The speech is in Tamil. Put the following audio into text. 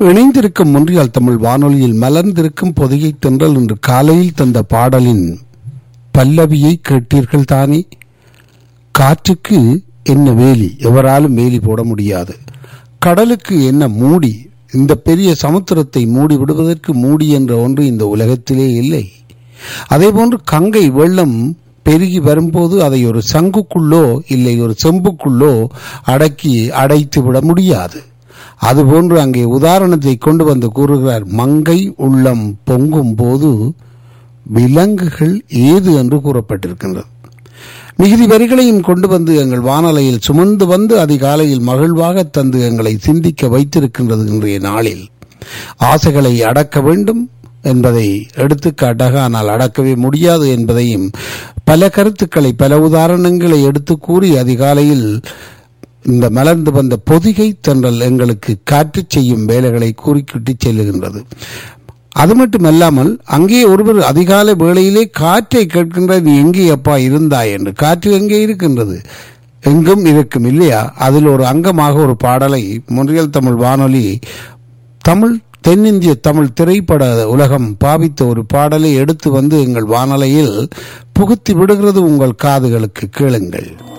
இணைந்திருக்கும் ஒன்றியால் தமிழ் வானொலியில் மலர்ந்திருக்கும் பொதிகை தென்றல் என்று காலையில் தந்த பாடலின் பல்லவியை கேட்டீர்கள் தானே காற்றுக்கு என்ன வேலி எவராலும் வேலி போட முடியாது கடலுக்கு என்ன மூடி இந்த பெரிய சமுத்திரத்தை மூடி விடுவதற்கு மூடி என்ற ஒன்று இந்த உலகத்திலே இல்லை அதேபோன்று கங்கை வெள்ளம் பெருகி வரும்போது அதை ஒரு சங்குக்குள்ளோ இல்லை ஒரு செம்புக்குள்ளோ அடக்கி அடைத்து விட முடியாது அதுபோன்று அங்கே உதாரணத்தை கொண்டு வந்து கூறுகிறார் மங்கை உள்ளம் பொங்கும் போது விலங்குகள் ஏது என்று கூறப்பட்டிருக்கின்றது மிகுதி வரிகளையும் கொண்டு வந்து எங்கள் வானலையில் சுமந்து வந்து அதிகாலையில் மகிழ்வாக தந்து எங்களை சிந்திக்க வைத்திருக்கின்றது இன்றைய நாளில் ஆசைகளை அடக்க வேண்டும் என்பதை எடுத்துக்காட்டாக ஆனால் அடக்கவே முடியாது என்பதையும் பல கருத்துக்களை பல உதாரணங்களை எடுத்து கூறி அதிகாலையில் இந்த மலர்ந்து வந்த பொதிகை தென்றல் எங்களுக்கு காற்று செய்யும் வேலைகளை கூறிக்கிட்டு செல்லுகின்றது அது மட்டுமல்லாமல் அங்கே ஒருவர் அதிகாலை வேளையிலே காற்றை கேட்கின்ற நீ எங்கே அப்பா இருந்தாய் என்று காற்று எங்கே இருக்கின்றது எங்கும் இருக்கும் இல்லையா அதில் ஒரு அங்கமாக ஒரு பாடலை முன்றியல் தமிழ் வானொலி தமிழ் தென்னிந்திய தமிழ் திரைப்பட உலகம் பாவித்த ஒரு பாடலை எடுத்து வந்து எங்கள் வானொலியில் புகுத்தி விடுகிறது உங்கள் காதுகளுக்கு கேளுங்கள்